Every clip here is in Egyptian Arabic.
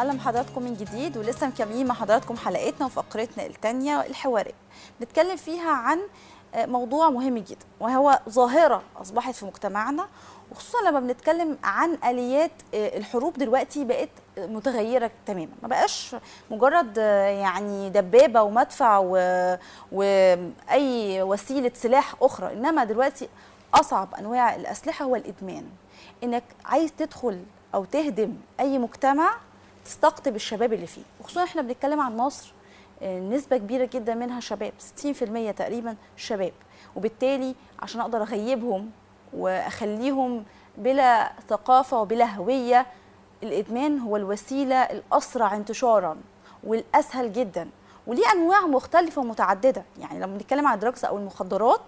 اهلا بحضراتكم من جديد ولسه مكملين مع حضراتكم حلقتنا وفقرتنا الثانيه الحواريه بنتكلم فيها عن موضوع مهم جدا وهو ظاهره اصبحت في مجتمعنا وخصوصا لما بنتكلم عن اليات الحروب دلوقتي بقت متغيره تماما ما بقاش مجرد يعني دبابه ومدفع و... واي وسيله سلاح اخرى انما دلوقتي اصعب انواع الاسلحه هو الادمان انك عايز تدخل او تهدم اي مجتمع تستقطب الشباب اللي فيه وخصوصا احنا بنتكلم عن مصر نسبه كبيره جدا منها شباب 60% تقريبا شباب وبالتالي عشان اقدر اغيبهم واخليهم بلا ثقافه وبلا هويه الادمان هو الوسيله الاسرع انتشارا والاسهل جدا وليه انواع مختلفه ومتعدده يعني لما بنتكلم عن الدراجز او المخدرات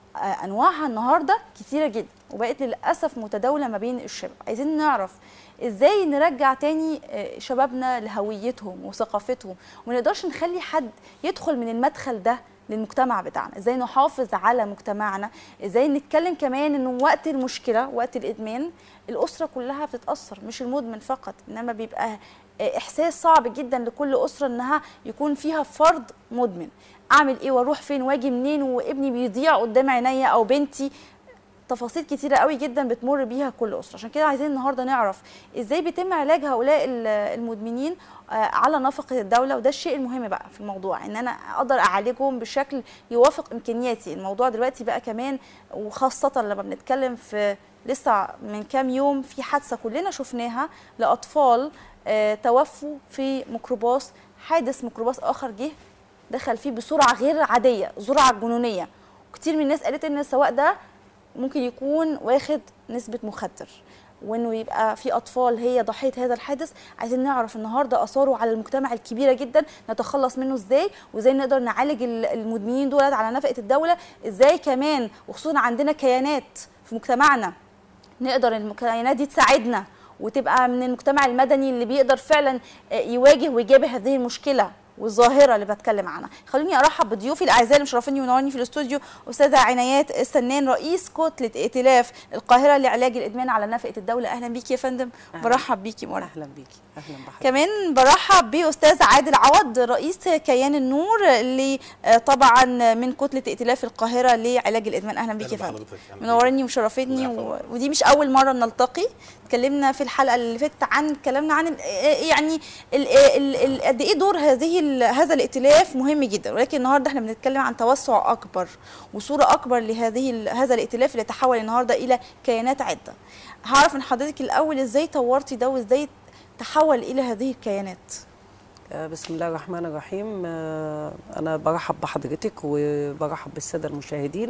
انواعها النهارده كثيره جدا وبقت للاسف متداوله ما بين الشباب عايزين نعرف ازاي نرجع تاني شبابنا لهويتهم وثقافتهم وما نقدرش نخلي حد يدخل من المدخل ده للمجتمع بتاعنا ازاي نحافظ على مجتمعنا ازاي نتكلم كمان انه وقت المشكله وقت الادمان الاسره كلها بتتاثر مش المدمن فقط انما بيبقى احساس صعب جدا لكل اسره انها يكون فيها فرد مدمن اعمل ايه واروح فين واجي منين وابني بيضيع قدام عينيا او بنتي تفاصيل كتيرة قوي جدا بتمر بيها كل أسرة عشان كده عايزين النهاردة نعرف إزاي بيتم علاج هؤلاء المدمنين على نفقة الدولة وده الشيء المهم بقى في الموضوع إن أنا أقدر أعالجهم بشكل يوافق إمكانياتي الموضوع دلوقتي بقى كمان وخاصة لما بنتكلم في لسه من كام يوم في حادثة كلنا شفناها لأطفال توفوا في ميكروباص حادث ميكروباص آخر جه دخل فيه بسرعة غير عادية سرعة جنونية كتير من الناس قالت إن السواق ده ممكن يكون واخد نسبة مخدر وانه يبقى في اطفال هي ضحيه هذا الحادث عايزين نعرف النهارده اثاره على المجتمع الكبيره جدا نتخلص منه ازاي وازاي نقدر نعالج المدمنين دولت على نفقه الدوله ازاي كمان وخصوصا عندنا كيانات في مجتمعنا نقدر الكيانات دي تساعدنا وتبقى من المجتمع المدني اللي بيقدر فعلا يواجه ويجابه هذه المشكله والظاهره اللي بتكلم عنها خلوني ارحب بضيوفي الاعزاء اللي مشرفيني ونورني في الاستوديو استاذه عنايات السنان رئيس كتله ائتلاف القاهره لعلاج الادمان على نفقه الدوله اهلا بيكي يا فندم برحب بيكي مره اهلا بيكي اهلا بحضرتك كمان برحب باستاذ عادل عوض رئيس كيان النور اللي طبعا من كتله ائتلاف القاهره لعلاج الادمان اهلا بيكي يا فندم منورني ومشرفتني و... ودي مش اول مره نلتقي اتكلمنا في الحلقه اللي فاتت عن اتكلمنا عن ال يعني قد ايه دور هذه هذا الائتلاف مهم جدا ولكن النهارده احنا بنتكلم عن توسع اكبر وصوره اكبر لهذه هذا الائتلاف اللي تحول النهارده الى كيانات عده هعرف من حضرتك الاول ازاي طورتي ده وازاي تحول الى هذه الكيانات بسم الله الرحمن الرحيم انا برحب بحضرتك وبرحب بالساده المشاهدين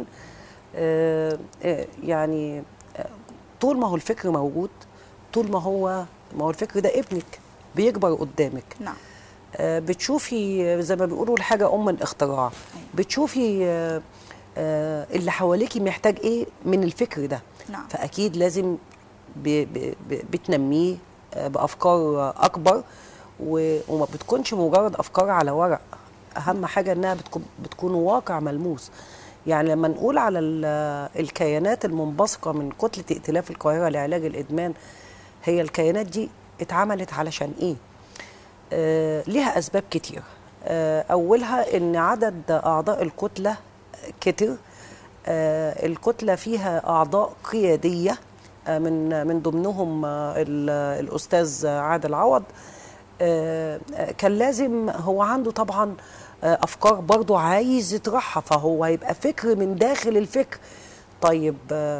يعني طول ما هو الفكر موجود طول ما هو ما هو الفكر ده ابنك بيكبر قدامك نعم آه بتشوفي زي ما بيقولوا الحاجه ام الاختراع بتشوفي آه آه اللي حواليكي محتاج ايه من الفكر ده نعم. فاكيد لازم ب ب ب بتنميه بافكار اكبر وما بتكونش مجرد افكار على ورق اهم حاجه انها بتكون بتكون واقع ملموس يعني لما نقول على الكيانات المنبثقه من كتله ائتلاف القاهره لعلاج الادمان هي الكيانات دي اتعملت علشان ايه آه ليها اسباب كتير آه اولها ان عدد اعضاء الكتله كتر آه الكتله فيها اعضاء قياديه آه من من ضمنهم آه الاستاذ عادل عوض آه كان لازم هو عنده طبعا افكار برضو عايز يطرحها فهو هيبقى فكر من داخل الفكر طيب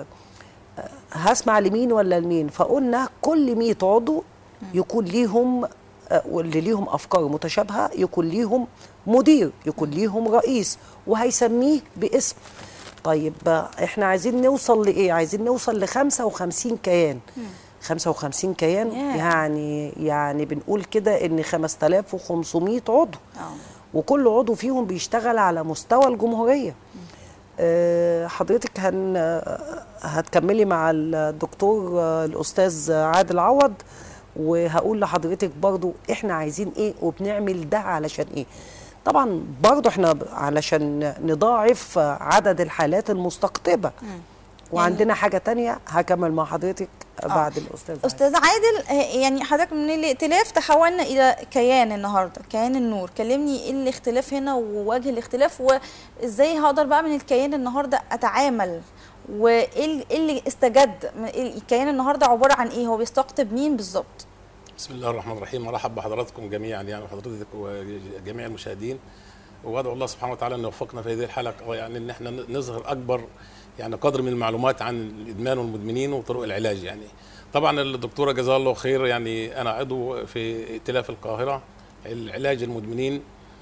هسمع لمين ولا لمين فقلنا كل 100 عضو يكون ليهم واللي ليهم افكار متشابهه يكون ليهم مدير يكون ليهم رئيس وهيسميه باسم طيب احنا عايزين نوصل لايه عايزين نوصل ل 55 كيان 55 كيان يعني يعني بنقول كده ان 5500 عضو وكل عضو فيهم بيشتغل على مستوى الجمهوريه أه حضرتك هن هتكملي مع الدكتور الاستاذ عادل عوض وهقول لحضرتك برضو احنا عايزين ايه وبنعمل ده علشان ايه طبعا برضو احنا علشان نضاعف عدد الحالات المستقطبه وعندنا حاجه تانية هكمل مع حضرتك بعد الاستاذ عادل. استاذ عادل آه، يعني حضرتك من الائتلاف تحولنا الى كيان النهارده كيان النور كلمني ايه الاختلاف هنا ووجه الاختلاف وازاي هقدر بقى من الكيان النهارده اتعامل وايه ال- إيه اللي استجد من- إيه الكيان النهارده عباره عن ايه هو بيستقطب مين بالظبط بسم الله الرحمن الرحيم مرحب بحضراتكم جميعا يعني وحضرتك وجميع المشاهدين وادعو الله سبحانه وتعالى ان يوفقنا في هذه الحلقه يعني ان احنا نظهر اكبر يعني قدر من المعلومات عن الادمان والمدمنين وطرق العلاج يعني طبعا الدكتوره جزاها الله خير يعني انا عضو في ائتلاف القاهره العلاج المدمنين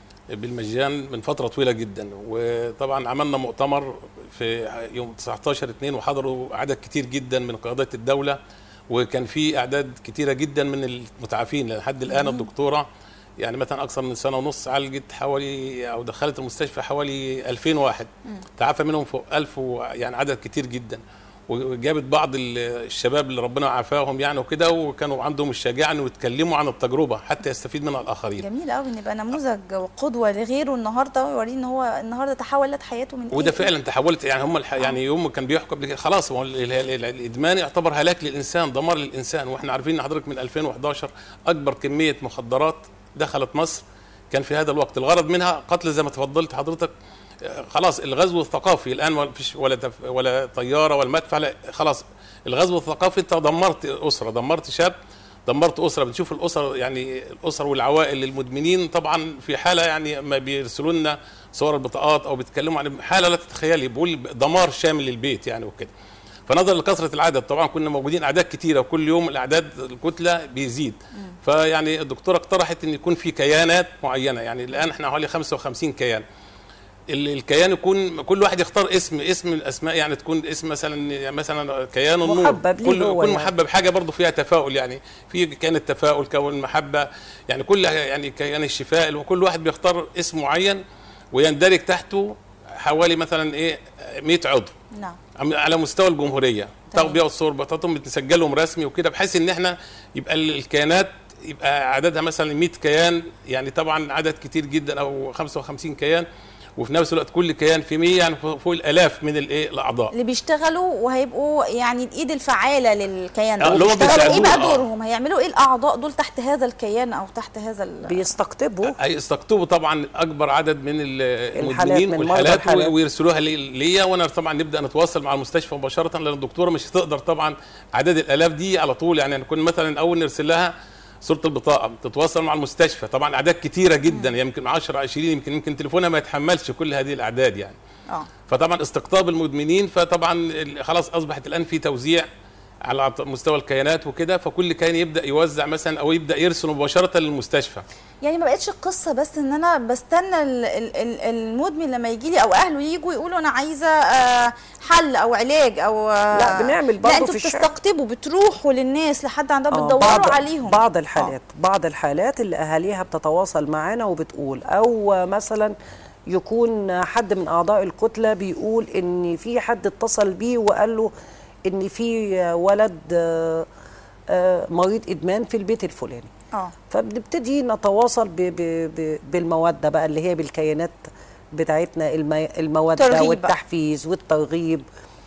بالمجان من فتره طويله جدا وطبعا عملنا مؤتمر في يوم 19 2 وحضروا عدد كتير جدا من قيادات الدوله وكان في اعداد كتيره جدا من المتعافين لحد الان الدكتوره يعني مثلا اكثر من سنه ونص عالجت حوالي او دخلت المستشفى حوالي 2000 واحد تعافى منهم فوق 1000 و- يعني عدد كتير جدا وجابت بعض ال- الشباب اللي ربنا عافاهم يعني وكده وكانوا عندهم الشجاعه انه يتكلموا عن التجربه حتى يستفيد منها الاخرين جميل قوي نبقى نموذج وقدوه لغيره النهارده ويوريه ان هو النهارده تحولت حياته من وده إيه؟ فعلا تحولت يعني هم الح... يعني يوم ما كان بيحكوا قبل كده خلاص هو ال- ال- ال- الادمان يعتبر هلاك للانسان دمار للانسان واحنا عارفين ان حضرتك من 2011 اكبر كميه مخدرات دخلت مصر كان في هذا الوقت الغرض منها قتل زي ما تفضلت حضرتك آه، خلاص الغزو الثقافي الان ما فيش ولا تف... ولا طياره ولا مدفع لا خلاص الغزو الثقافي انت دمرت اسره دمرت شاب دمرت اسره بنشوف الاسر يعني الاسر والعوائل للمدمنين طبعا في حاله يعني ما بيرسلوا لنا صور البطاقات او بيتكلموا عن حاله لا تتخيلي بيقول دمار شامل للبيت يعني وكده فنظرا لكثره العدد طبعا كنا موجودين اعداد كتيره وكل يوم الاعداد الكتله بيزيد فيعني الدكتوره اقترحت ان يكون في كيانات معينه يعني الان احنا حوالي 55 كيان ال- الكيان يكون كل واحد يختار اسم اسم من الاسماء يعني تكون اسم مثلا يعني مثلا كيان النور محبب ليه كل هو يكون يعني. محبب حاجه برضه فيها تفاؤل يعني في كيان التفاؤل كون المحبه يعني كل يعني كيان الشفاء وكل واحد بيختار اسم معين ويندرج تحته حوالي مثلا ايه 100 عضو نعم عم- على مستوى الجمهوريه تمام. تغطيه والصور بتاعتهم بتسجلهم رسمي وكده بحيث ان احنا يبقى ال- الكيانات يبقى عددها مثلا 100 كيان يعني طبعا عدد كتير جدا او 55 كيان وفي نفس الوقت كل كيان في 100 يعني فوق فوق الالاف من الايه الاعضاء اللي بيشتغلوا وهيبقوا يعني الايد الفعاله للكيان آه، ده اللي هم بيشتغلوا ايه بقى بيساعدوه، آه. دورهم هيعملوا ايه الاعضاء دول تحت هذا الكيان او تحت هذا ال... بيستقطبوا هيستقطبوا طبعا اكبر عدد من ال- الحالات، المدمنين من مرضى والحالات الحالات. و- ويرسلوها لي- ليا وانا طبعا نبدا نتواصل مع المستشفى مباشره لان الدكتوره مش هتقدر طبعا عدد الالاف دي على طول يعني نكون مثلا اول نرسل لها صوره البطاقه تتواصل مع المستشفى طبعا اعداد كتيره جدا يمكن 10 20 يمكن يمكن تليفونها ما يتحملش كل هذه الاعداد يعني اه فطبعا استقطاب المدمنين فطبعا ال- خلاص اصبحت الان في توزيع على مستوى الكيانات وكده فكل كيان يبدا يوزع مثلا او يبدا يرسل مباشره للمستشفى يعني ما بقتش القصه بس ان انا بستنى ال- ال- ال- المدمن لما يجي لي او اهله يجوا يقولوا انا عايزه آه، حل او علاج او آه، لا، بنعمل برضه لا انتوا في الشارع. بتستقطبوا بتروحوا للناس لحد عندهم آه، بتدوروا بعض عليهم بعض الحالات بعض الحالات اللي اهاليها بتتواصل معانا وبتقول او مثلا يكون حد من اعضاء الكتله بيقول ان في حد اتصل بيه وقال له ان في ولد آه، آه، مريض ادمان في البيت الفلاني اه فبنبتدي نتواصل ب ب ب بالموده بقى اللي هي بالكيانات بتاعتنا المي الموده ترغيب بقى. والتحفيز والترغيب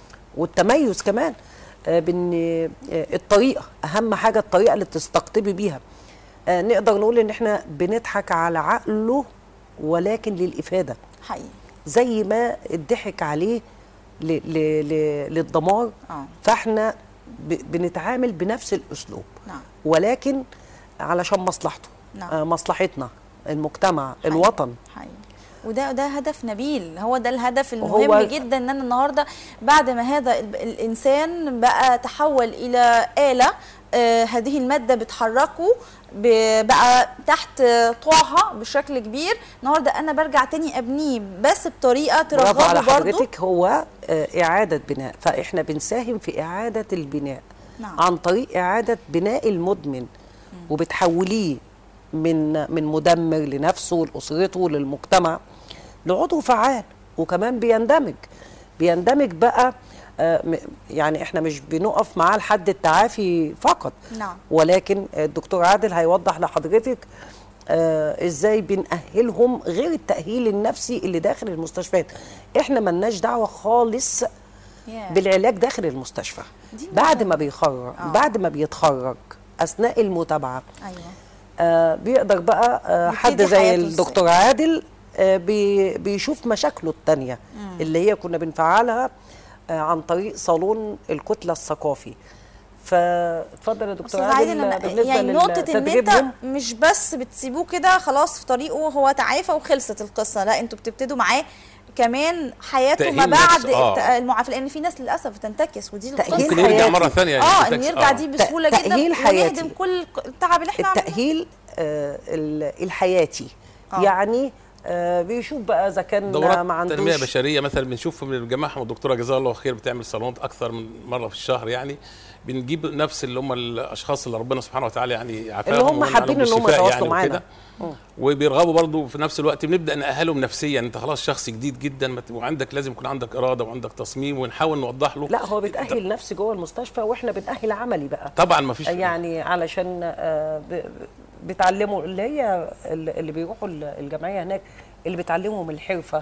والتميز كمان آه، بان آه، الطريقه اهم حاجه الطريقه اللي تستقطبي بيها آه، نقدر نقول ان احنا بنضحك على عقله ولكن للافاده حقيقي زي ما اتضحك عليه ل ل ل للدمار اه فاحنا ب- بنتعامل بنفس الاسلوب نعم ولكن علشان مصلحته نعم. آه مصلحتنا المجتمع الوطن حقيقي وده ده هدف نبيل هو ده الهدف وهو- المهم جدا ان انا النهارده بعد ما هذا ال- الانسان بقى تحول الى اله آه هذه الماده بتحركه ب- بقى تحت طوعها بشكل كبير النهارده انا برجع تاني ابنيه بس بطريقه برافو على ترغبه برضه حضرتك هو آه، إعادة بناء فإحنا بنساهم في إعادة البناء نعم. عن طريق إعادة بناء المدمن وبتحوليه من من مدمر لنفسه لأسرته للمجتمع لعضو فعال وكمان بيندمج بيندمج بقى آه، م- يعني احنا مش بنقف معاه لحد التعافي فقط نعم. ولكن الدكتور عادل هيوضح لحضرتك آه ازاي بنأهلهم غير التأهيل النفسي اللي داخل المستشفيات احنا ملناش دعوة خالص ياه. بالعلاج داخل المستشفى دي بعد مهمة. ما بيخرج آه. بعد ما بيتخرج اثناء المتابعه ايوه آه بيقدر بقى آه حد يبتدي زي حياته الدكتور عادل آه بي بيشوف مشاكله التانية اللي هي كنا بنفعلها آه عن طريق صالون الكتلة الثقافي فاتفضل يا دكتور استاذ عادل عادل بالنسبة أنا يعني نقطة ان انت لتدريبهم مش بس بتسيبوه كده خلاص في طريقه هو تعافى وخلصت القصة لا انتوا بتبتدوا معاه كمان حياته ما تأهيل بعد نفسه، آه. الت- المعافى لان في ناس للاسف بتنتكس ودي تأهيل القصة. ممكن يرجع حياتي. مره ثانيه اه ينتكس. ان يرجع دي بسهولة جدا تأهيل حياتي. ونهدم كل التعب اللي احنا عملناه التأهيل آه ال- الحياتي آه. يعني آه بيشوف بقى اذا كان دورات ما عندوش تنميه بشريه مثلا بنشوف من الجماعه والدكتوره جزاها الله خير بتعمل صالونات اكثر من مره في الشهر يعني بنجيب نفس اللي هم الاشخاص اللي ربنا سبحانه وتعالى يعني عافاهم اللي هم ومن حابين عليهم إن هم بالشفاء يتواصلوا معانا. وكده. وبيرغبوا برضه في نفس الوقت بنبدا ناهلهم نفسيا انت خلاص شخص جديد جدا ما ت- وعندك لازم يكون عندك اراده وعندك تصميم ونحاول نوضح له لا هو بيتأهل نفسي جوه المستشفى واحنا بنأهل عملي بقى طبعا ما فيش يعني علشان آه، ب- ب- بيتعلموا اللي هي اللي بيروحوا الجمعيه هناك اللي بيتعلمهم الحرفه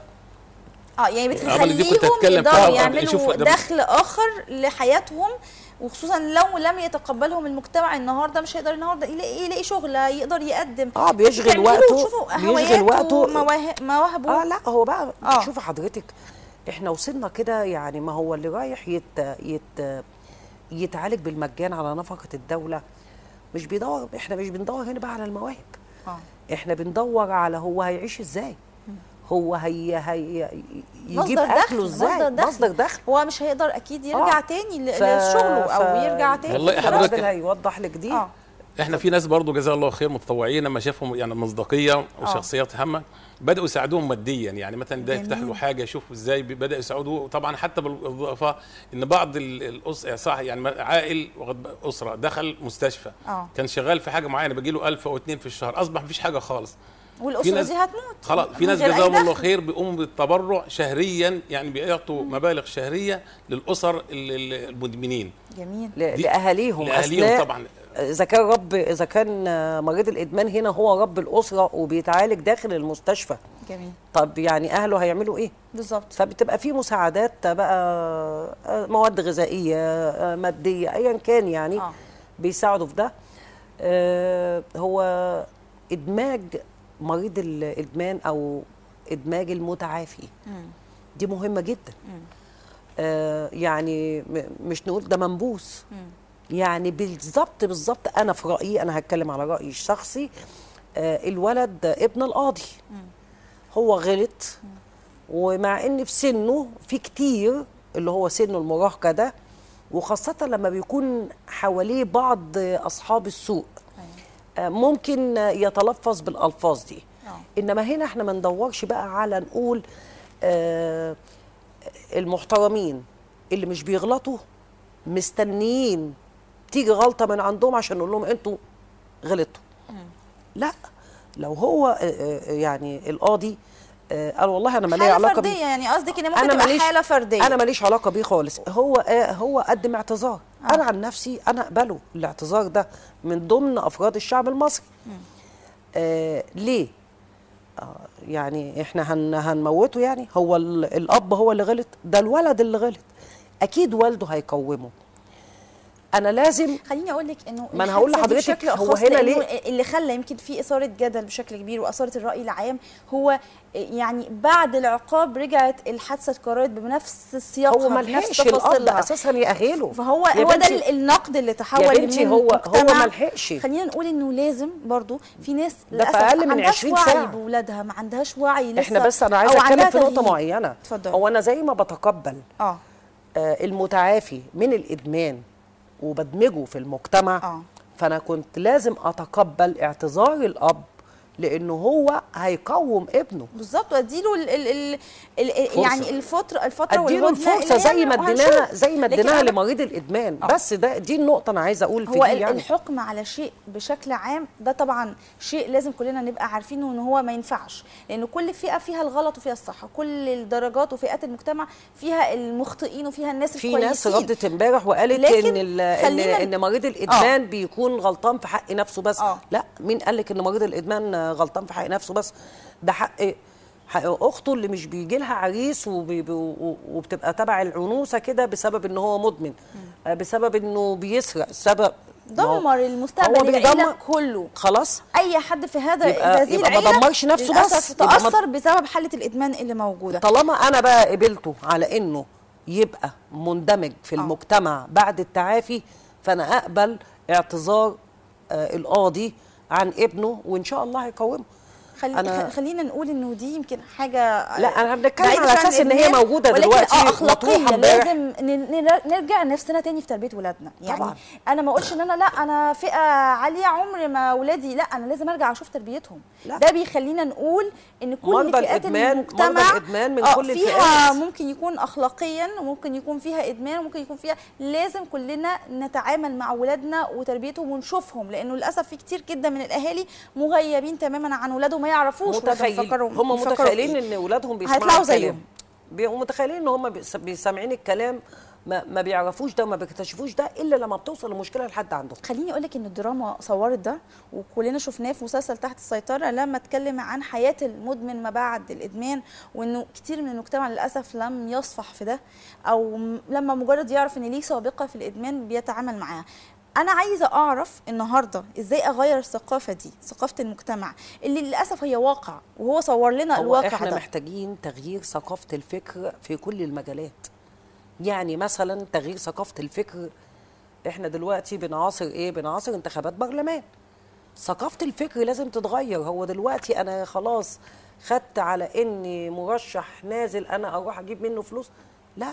اه يعني عمل دي كنت بتخليهم هتكلم يقدروا فيها. يعملوا شوف ده- دخل اخر لحياتهم وخصوصا لو لم يتقبلهم المجتمع النهارده مش هيقدر النهارده يلاقي يلاقي شغله يقدر يقدم اه بيشغل تعملوا وقته وتشوفوا بيشغل هواياته وقته ومواهب- مواهبه اه لا هو بقى آه. شوفي حضرتك احنا وصلنا كده يعني ما هو اللي رايح يت يت يتعالج بالمجان على نفقه الدوله مش بيدور احنا مش بندور هنا بقى على المواهب اه احنا بندور على هو هيعيش ازاي هو هي هي يجيب مصدر اكله دخل ازاي مصدر دخل هو مش هيقدر اكيد يرجع آه. تاني ل- ف- لشغله او ف- يرجع تاني والله في حضرتك- دراسته. الراجل هيوضح لك دي اه احنا في ناس برضه جزاها الله خير متطوعين لما شافهم يعني مصداقيه وشخصيات هامه بداوا يساعدوهم ماديا يعني مثلا ده يفتح له جميل. حاجه يشوف ازاي بدا يساعدوه طبعا حتى بالاضافه ان بعض ال- الأس صح يعني عائل واخد بال- اسره دخل مستشفى اه كان شغال في حاجه معينه بيجي له 1000 او 2 في الشهر اصبح مفيش حاجه خالص في والاسره ناس- دي هتموت خلاص في من ناس غير أي جزاهم الله دخل. خير بيقوموا بالتبرع شهريا يعني بيعطوا مبالغ شهريه للاسر ال- ال- المدمنين ل- جميل لاهاليهم لاهاليهم أثناء طبعا اذا كان رب اذا كان آه، مريض الادمان هنا هو رب الاسره وبيتعالج داخل المستشفى جميل طب يعني اهله هيعملوا ايه بالظبط فبتبقى في مساعدات بقى آه، مواد غذائيه آه، ماديه ايا كان يعني اه بيساعدوا في ده آه، هو ادماج مريض الادمان او ادماج المتعافي مم. دي مهمه جدا مم. آه يعني م- مش نقول ده منبوس مم. يعني بالظبط بالظبط انا في رايي انا هتكلم على رايي الشخصي آه الولد ابن القاضي مم. هو غلط ومع ان في سنه في كتير اللي هو سنه المراهقه ده وخاصه لما بيكون حواليه بعض اصحاب السوء أيوة. آه، ممكن يتلفظ بالالفاظ دي اه انما هنا احنا ما ندورش بقى على نقول آه المحترمين اللي مش بيغلطوا مستنيين تيجي غلطه من عندهم عشان نقول لهم انتوا غلطتوا لا لو هو آه، آه، يعني القاضي آه، قال والله انا مالي حاله علاقه فرديه بيه يعني قصدك ان ممكن انا تبقى ماليش حاله فرديه انا ماليش علاقه بيه خالص هو آه هو قدم اعتذار آه. انا عن نفسي انا اقبله الاعتذار ده من ضمن افراد الشعب المصري آه ليه آه يعني احنا هن هنموته يعني هو ال- الاب هو اللي غلط ده الولد اللي غلط اكيد والده هيقومه انا لازم خليني اقول لك انه ما أنا هقول الحادثة دي لحضرتك بشكل هو أخص هنا لأنه ليه؟ اللي خلى يمكن في اثاره جدل بشكل كبير واثاره الراي العام هو يعني بعد العقاب رجعت الحادثه اتكررت بنفس السياق هو ما لحقش الاب اساسا يأهله فهو يا هو ده بنتي- ال- النقد اللي تحول يا بنتي من هو هو مجتمع ما لحقش خلينا نقول انه لازم برضو في ناس ده في للاسف أقل ما من عندهاش 20 وعي ساعة. باولادها ما عندهاش وعي لسه احنا بس انا أو عايزه اتكلم عندها في نقطه تغيير. معينه اتفضل هو انا زي ما بتقبل اه آه، المتعافي من الادمان وبدمجه في المجتمع اه فانا كنت لازم اتقبل اعتذار الاب لانه هو هيقوم ابنه بالظبط واديله ال ال ال ال فرصة. يعني الفتره الفتره اديله والهدنة الفرصه اللي زي هي ما وهنشوف. اديناها زي ما لكن اديناها أنا- لمريض الادمان آه. بس ده دي النقطه انا عايزه اقول في هو دي ال- يعني الحكم على شيء بشكل عام ده طبعا شيء لازم كلنا نبقى عارفينه ان هو ما ينفعش لان كل فئه فيها الغلط وفيها الصح كل الدرجات وفئات المجتمع فيها المخطئين وفيها الناس في الكويسين ناس ردت امبارح وقالت لكن ان ال- ان خلينا- ان مريض الادمان بيكون غلطان في حق نفسه بس آه. لا مين قال لك ان مريض الادمان غلطان في حق نفسه بس ده حق ح- اخته اللي مش بيجي لها عريس وبي- بي- و- وبتبقى تبع العنوسه كده بسبب ان هو مدمن آه، بسبب انه بيسرق سبب ما هو- دمر المستقبل هو العيله بيدمر- كله خلاص اي حد في هذا يبقى- هذه يبقى ما العيله دمرش نفسه بس، للأسف يبقى ما- تاثر بسبب حاله الادمان اللي موجوده طالما انا بقى قبلته على انه يبقى مندمج في آه. المجتمع بعد التعافي فانا اقبل اعتذار آه القاضي عن ابنه وان شاء الله هيقومه خلي أنا- خلينا نقول انه دي يمكن حاجه لا، أنا بنتكلم بعيدة على عن أساس إن هي الإدمان، موجودة ولكن دلوقتي اه مطروحة اخلاقيه امبارح. لازم ن- ن- نرجع نفسنا تاني في تربيه ولادنا يعني طبعاً. انا ما اقولش ان انا لا انا فئه عاليه عمر ما ولادي لا انا لازم ارجع اشوف تربيتهم لا. ده بيخلينا نقول ان كل مرضى فئات الإدمان- المجتمع مرضى الإدمان من آه، كل فيها الفئات. ممكن يكون اخلاقيا وممكن يكون فيها ادمان وممكن يكون فيها لازم كلنا نتعامل مع ولادنا وتربيتهم ونشوفهم لانه للاسف في كتير جدا من الاهالي مغيبين تماما عن ولادهم ما يعرفوش ولادهم متخيل بيفكروا- هم بيفكروا متخيلين إيه. ان اولادهم بيسمعوا هيطلعوا الكلام. زيهم. بي- متخيلين ان هم بيس- بيسمعين الكلام ما, ما بيعرفوش ده وما بيكتشفوش ده الا لما بتوصل المشكله لحد عندهم خليني اقول لك ان الدراما صورت ده وكلنا شفناه في مسلسل تحت السيطره لما اتكلم عن حياه المدمن ما بعد الادمان وانه كتير من المجتمع للاسف لم يصفح في ده او م- لما مجرد يعرف ان ليه سابقه في الادمان بيتعامل معاها انا عايزه اعرف النهارده ازاي اغير الثقافه دي ثقافه المجتمع اللي للاسف هي واقع وهو صور لنا هو الواقع احنا ده محتاجين تغيير ثقافه الفكر في كل المجالات يعني مثلا تغيير ثقافه الفكر احنا دلوقتي بنعاصر ايه بنعاصر انتخابات برلمان ثقافه الفكر لازم تتغير هو دلوقتي انا خلاص خدت على اني مرشح نازل انا اروح اجيب منه فلوس لا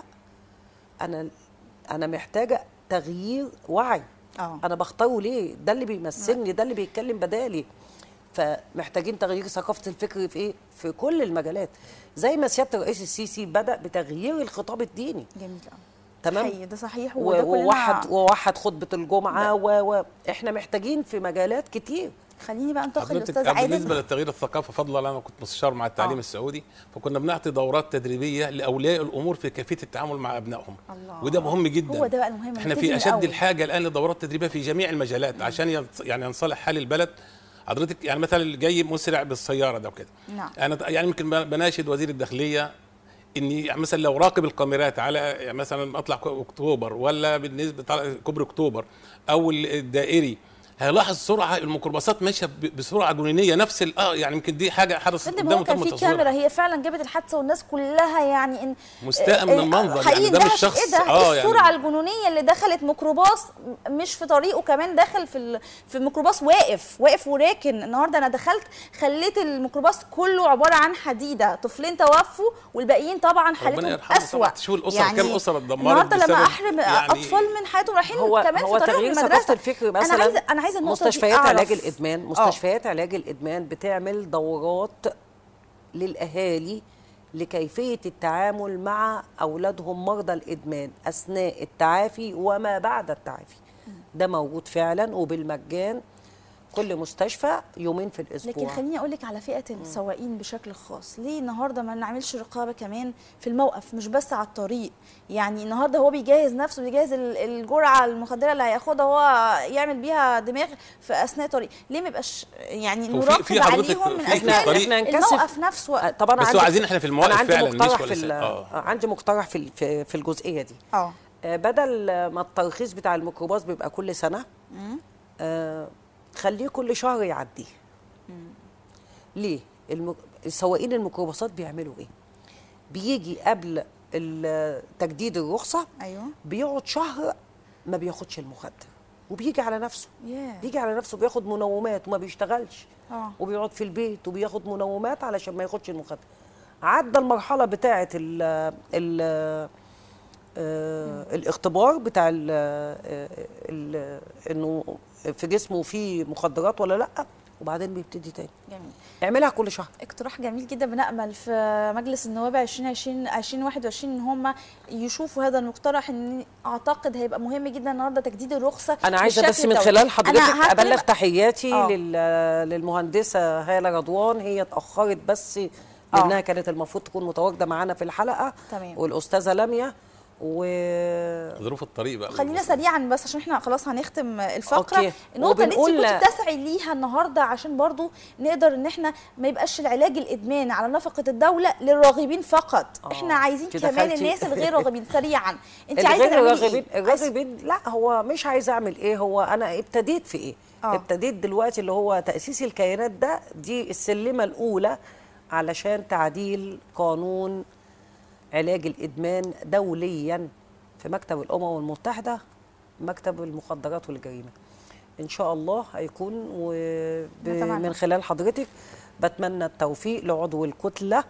انا انا محتاجه تغيير وعي اه انا بختاره ليه ده اللي بيمثلني ده اللي بيتكلم بدالي فمحتاجين تغيير ثقافه الفكر في ايه في كل المجالات زي ما سياده الرئيس السيسي بدا بتغيير الخطاب الديني جميل قوي تمام حقيقي ده صحيح و- وده كلنا ووحد ووحد خطبه الجمعه و... و... احنا محتاجين في مجالات كتير خليني بقى انتقل حضرتك لاستاذ عادل بالنسبه لتغيير الثقافه فضلا انا كنت مستشار مع التعليم آه. السعودي فكنا بنعطي دورات تدريبيه لاولياء الامور في كيفيه التعامل مع ابنائهم الله. وده مهم جدا هو ده بقى المهم احنا نبتدي في من اشد الأول. الحاجه الان لدورات تدريبيه في جميع المجالات عشان ينص- يعني ينصلح حال البلد حضرتك يعني مثلا اللي جاي مسرع بالسياره ده وكده نعم. انا يعني يمكن بناشد وزير الداخليه اني يعني مثلا لو راقب الكاميرات على يعني مثلا مطلع اكتوبر ولا بالنسبه طلع- كوبري اكتوبر او الدائري هيلاحظ سرعه الميكروباصات ماشيه ب- بسرعه جنونيه نفس ال- اه يعني يمكن دي حاجه حدثت فندم قدام هو كان تم في تصويرها. كاميرا هي فعلا جابت الحادثه والناس كلها يعني ان مستاء من آه، آه، المنظر، حقيقي يعني ده مش اندهش. شخص- ايه ده آه، إيه يعني- السرعه الجنونيه اللي دخلت ميكروباص م- مش في طريقه كمان داخل في ال- في الميكروباص واقف واقف وراكن النهارده انا دخلت خليت الميكروباص كله عباره عن حديده طفلين توفوا والباقيين طبعا حالتهم يرحمه اسوء طبعاً. شوف الأسر، كم أسرة اتدمرت النهارده لما بسبب احرم يعني- اطفال من حياتهم رايحين هو كمان هو في طريقهم تغيير المدرسه ثقافه الفكر مثلا انا عايزه انا عايزه النقطه دي مستشفيات أعرف. علاج الادمان آه. مستشفيات علاج الادمان بتعمل دورات للاهالي لكيفيه التعامل مع اولادهم مرضى الادمان اثناء التعافي وما بعد التعافي ده موجود فعلا وبالمجان كل مستشفى يومين في الاسبوع لكن خليني اقول لك على فئه السواقين بشكل خاص ليه النهارده ما نعملش رقابه كمان في الموقف مش بس على الطريق يعني النهارده هو بيجهز نفسه بيجهز ال- الجرعه المخدره اللي هياخدها هو يعمل بيها دماغ في اثناء طريق ليه ما يبقاش يعني هو في- نراقب في حضرتك عليهم من في- في اثناء الطريق- احنا نكثف الموقف نفسه آه، طبعا بس هو عندي- عايزين إحنا في المواقف أنا عندي فعلاً، مش مقترح ولا في سنة. ال- آه. آه، عندي مقترح في ال- في في الجزئيه دي اه آه، بدل ما الترخيص بتاع الميكروباص بيبقى كل سنه آه خليه كل شهر يعدي ليه الم- السواقين الميكروباصات بيعملوا ايه بيجي قبل ال- تجديد الرخصه ايوه بيقعد شهر ما بياخدش المخدر وبيجي على نفسه ياه. بيجي على نفسه بياخد منومات وما بيشتغلش اه وبيقعد في البيت وبياخد منومات علشان ما ياخدش المخدر عدى المرحله بتاعه ال ال آه الاختبار بتاع ال ال انه في جسمه فيه مخدرات ولا لا وبعدين بيبتدي تاني جميل اعملها كل شهر اقتراح جميل جدا بنأمل في مجلس النواب 2020 2021 ان هم يشوفوا هذا المقترح ان اعتقد هيبقى مهم جدا النهارده تجديد الرخصه انا عايزه بس بالشكل من دوت. خلال حضرتك أنا هتكلم- ابلغ تحياتي آه. لل- للمهندسه هاله رضوان هي اتاخرت بس لانها كانت المفروض تكون متواجده معانا في الحلقه تمام. والاستاذه لميا و ظروف الطريق بقى خلينا سريعا بس عشان احنا خلاص هنختم الفقره أوكي. النقطه اللي وبنقول- انت كنت بتسعي ليها النهارده عشان برضو نقدر ان احنا ما يبقاش العلاج الادمان على نفقه الدوله للراغبين فقط آه، احنا عايزين كده كمان خدتي- الناس الغير راغبين سريعا انت عايزه الغير تعملي الراغبين ايه عايزة- الراغبين لا هو مش عايز اعمل ايه هو انا ابتديت في ايه آه. ابتديت دلوقتي اللي هو تاسيس الكيانات ده دي السلمه الاولى علشان تعديل قانون علاج الادمان دوليا في مكتب الامم المتحده مكتب المخدرات والجريمه ان شاء الله هيكون وب- نتمنى. من خلال حضرتك بتمنى التوفيق لعضو الكتله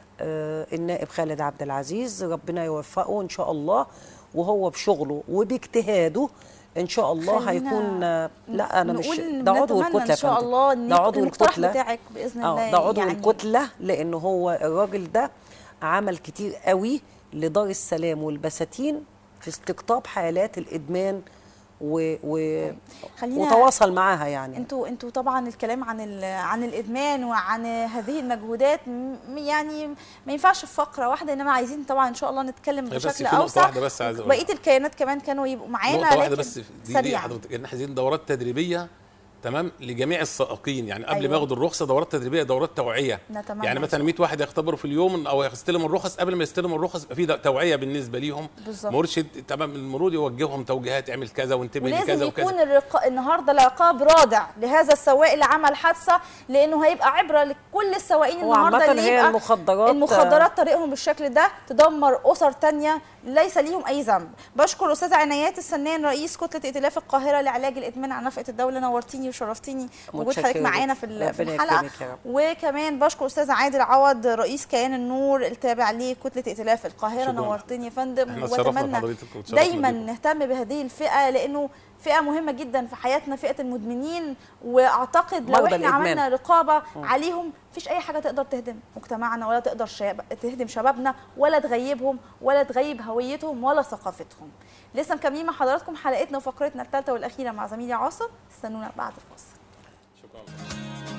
آه، النائب خالد عبد العزيز ربنا يوفقه ان شاء الله وهو بشغله وباجتهاده ان شاء الله خلينا هيكون آه، لا انا مش نقول إن ده عضو بنتمنى الكتله ان شاء يا فندم. الله ان ده عضو المقترح الكتله بتاعك باذن الله اه ده عضو يعني الكتله لان هو الراجل ده عمل كتير قوي لدار السلام والبساتين في استقطاب حالات الادمان و... و... خلينا- وتواصل معاها يعني انتوا انتوا طبعا الكلام عن ال- عن الادمان وعن هذه المجهودات م- يعني ما ينفعش في فقره واحده انما عايزين طبعا ان شاء الله نتكلم طيب بس بشكل في نقطة اوسع واحدة بس عايز أقولها. بقيه الكيانات كمان كانوا يبقوا معانا نقطة واحدة لكن بس دي, دي سريعا حضرتك ان احنا عايزين دورات تدريبية تمام لجميع السائقين يعني قبل أيوة. ما ياخدوا الرخصة دورات تدريبية دورات توعية نتمنى يعني إن مثلا شاء 100 واحد يختبروا في اليوم او يستلموا الرخص قبل ما يستلموا الرخص يبقى في دو- توعية بالنسبة ليهم بالظبط. مرشد تمام المرور يوجههم توجيهات اعمل كذا وانتبه ولازم لكذا يكون وكذا الرق... النهارده العقاب رادع لهذا السواق اللي عمل حادثه لانه هيبقى عبره لكل السواقين هو النهارده عامة اللي هي يبقى المخدرات- المخدرات طريقهم بالشكل ده تدمر اسر تانية ليس ليهم اي ذنب بشكر استاذه عنايات السنان رئيس كتله ائتلاف القاهره لعلاج الادمان على نفقه الدوله نورتيني وشرفتيني وجود متشكرة حضرتك معانا جدا. في ال- في ربنا الحلقه يكرمك يا رب. وكمان بشكر استاذ عادل عوض رئيس كيان النور التابع لكتله ائتلاف القاهره شكراً. نورتني يا فندم احنا اتشرفنا واتمنى بحضرتك واتشرفنا دايما بيكم. نهتم بهذه الفئه لانه فئه مهمه جدا في حياتنا فئه المدمنين واعتقد لو مرضى احنا الإدمان. عملنا رقابه عليهم مفيش اي حاجه تقدر تهدم مجتمعنا ولا تقدر شاب تهدم شبابنا ولا تغيبهم ولا تغيب هويتهم ولا ثقافتهم لسه مكملين مع حضراتكم حلقتنا وفقرتنا الثالثه والاخيره مع زميلي عاصم استنونا بعد الفاصل شكرا